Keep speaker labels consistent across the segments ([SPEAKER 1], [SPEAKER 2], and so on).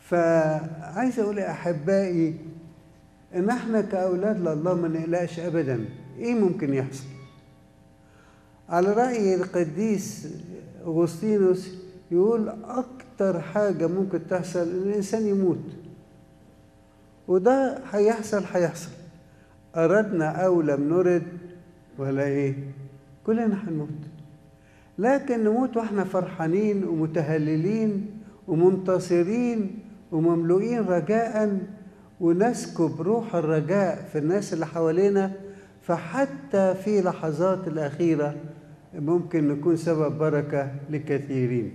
[SPEAKER 1] فعايز اقول يا احبائي ان احنا كاولاد لله ما نقلقش ابدا ايه ممكن يحصل على راي القديس اغسطينوس يقول اكتر حاجه ممكن تحصل ان الانسان يموت وده هيحصل هيحصل اردنا او لم نرد ولا ايه كلنا هنموت لكن نموت واحنا فرحانين ومتهللين ومنتصرين ومملوئين رجاء ونسكب روح الرجاء في الناس اللي حوالينا فحتى في لحظات الأخيرة ممكن نكون سبب بركة لكثيرين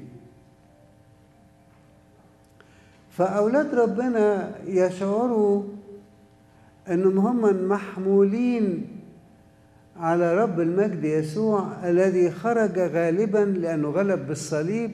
[SPEAKER 1] فأولاد ربنا يشعروا أنهم هم محمولين على رب المجد يسوع الذي خرج غالبا لأنه غلب بالصليب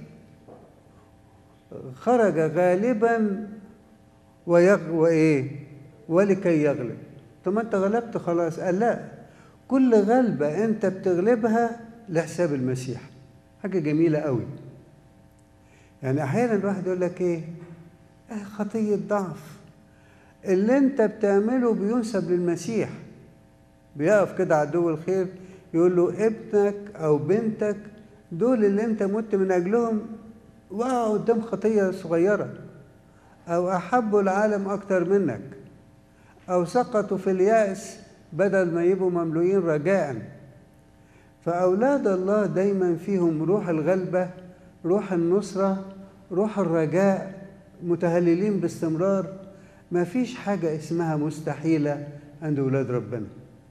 [SPEAKER 1] خرج غالبا ويغ... وإيه ولكي يغلب طب ما أنت غلبت خلاص قال لا كل غلبة أنت بتغلبها لحساب المسيح حاجة جميلة قوي يعني أحيانا الواحد يقول لك إيه آه خطية ضعف اللي أنت بتعمله بينسب للمسيح بيقف كده عدو الخير يقول له ابنك او بنتك دول اللي انت مت من اجلهم وقعوا قدام خطيه صغيره او احبوا العالم اكتر منك او سقطوا في الياس بدل ما يبقوا مملوئين رجاء فاولاد الله دايما فيهم روح الغلبه روح النصره روح الرجاء متهللين باستمرار ما فيش حاجه اسمها مستحيله عند اولاد ربنا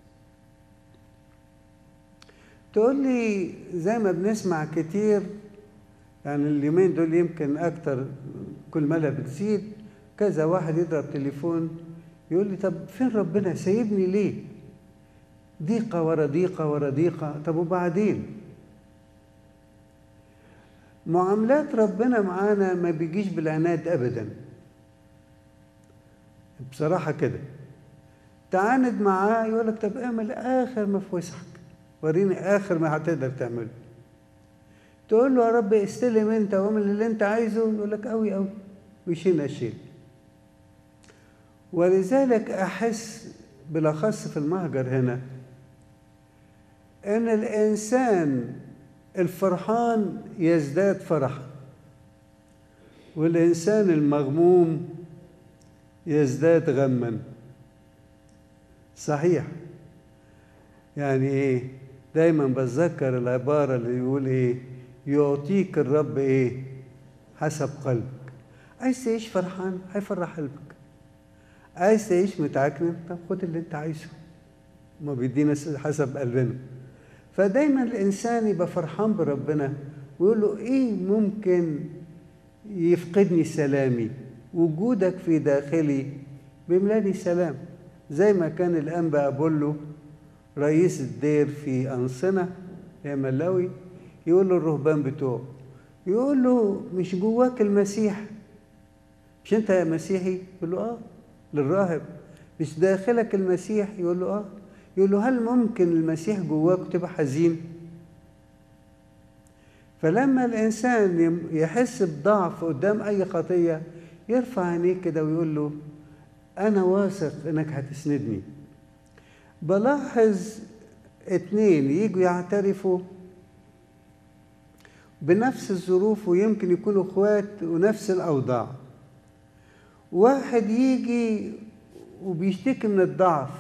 [SPEAKER 1] تقول لي زي ما بنسمع كتير يعني اليومين دول يمكن أكتر كل مالها بتزيد كذا واحد يضرب تليفون يقول لي طب فين ربنا سايبني ليه؟ ضيقة ورا ضيقة ورا ضيقة طب وبعدين؟ معاملات ربنا معانا ما بيجيش بالعناد أبدا بصراحة كده تعاند معاه يقول لك طب اعمل آخر ما في وسعك وريني اخر ما هتقدر تعمله تقول له يا رب استلم انت واعمل اللي انت عايزه يقول لك قوي قوي ويشيل اشيل ولذلك احس بالاخص في المهجر هنا ان الانسان الفرحان يزداد فرحا والانسان المغموم يزداد غما صحيح يعني ايه دايما بتذكر العبارة اللي يقول ايه يعطيك الرب ايه حسب قلبك عايز تعيش فرحان هيفرح قلبك عايز تعيش متعكنن طب خد اللي انت عايزه ما بيدينا حسب قلبنا فدايما الانسان يبقى فرحان بربنا ويقول له ايه ممكن يفقدني سلامي وجودك في داخلي بيملاني سلام زي ما كان الانبا اقول له رئيس الدير في أنصنة يا ملاوي يقول له الرهبان بتوعه يقول له مش جواك المسيح مش انت يا مسيحي يقول له اه للراهب مش داخلك المسيح يقول له اه يقول له هل ممكن المسيح جواك تبقى حزين فلما الانسان يحس بضعف قدام اي خطيه يرفع عينيه كده ويقول له انا واثق انك هتسندني بلاحظ اتنين يجوا يعترفوا بنفس الظروف ويمكن يكونوا اخوات ونفس الاوضاع واحد يجي وبيشتكي من الضعف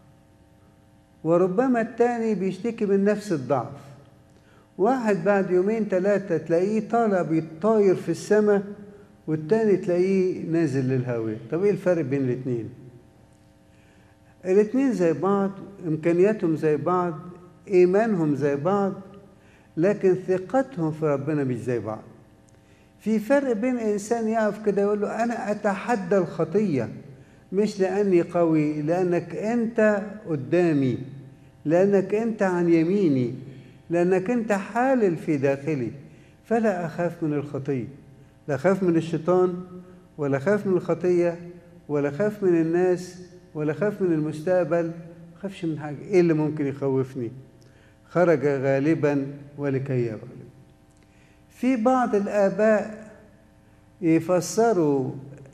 [SPEAKER 1] وربما التاني بيشتكي من نفس الضعف واحد بعد يومين ثلاثة تلاقيه طالع بيطاير في السماء والتاني تلاقيه نازل للهواء طب ايه الفرق بين الاتنين الاتنين زي بعض امكانياتهم زي بعض ايمانهم زي بعض لكن ثقتهم في ربنا مش زي بعض في فرق بين انسان يقف كده يقول له انا اتحدى الخطيه مش لاني قوي لانك انت قدامي لانك انت عن يميني لانك انت حالل في داخلي فلا اخاف من الخطيه لا اخاف من الشيطان ولا اخاف من الخطيه ولا اخاف من الناس ولا اخاف من المستقبل ما اخافش من حاجه ايه اللي ممكن يخوفني خرج غالبا ولكي يغلب في بعض الاباء يفسروا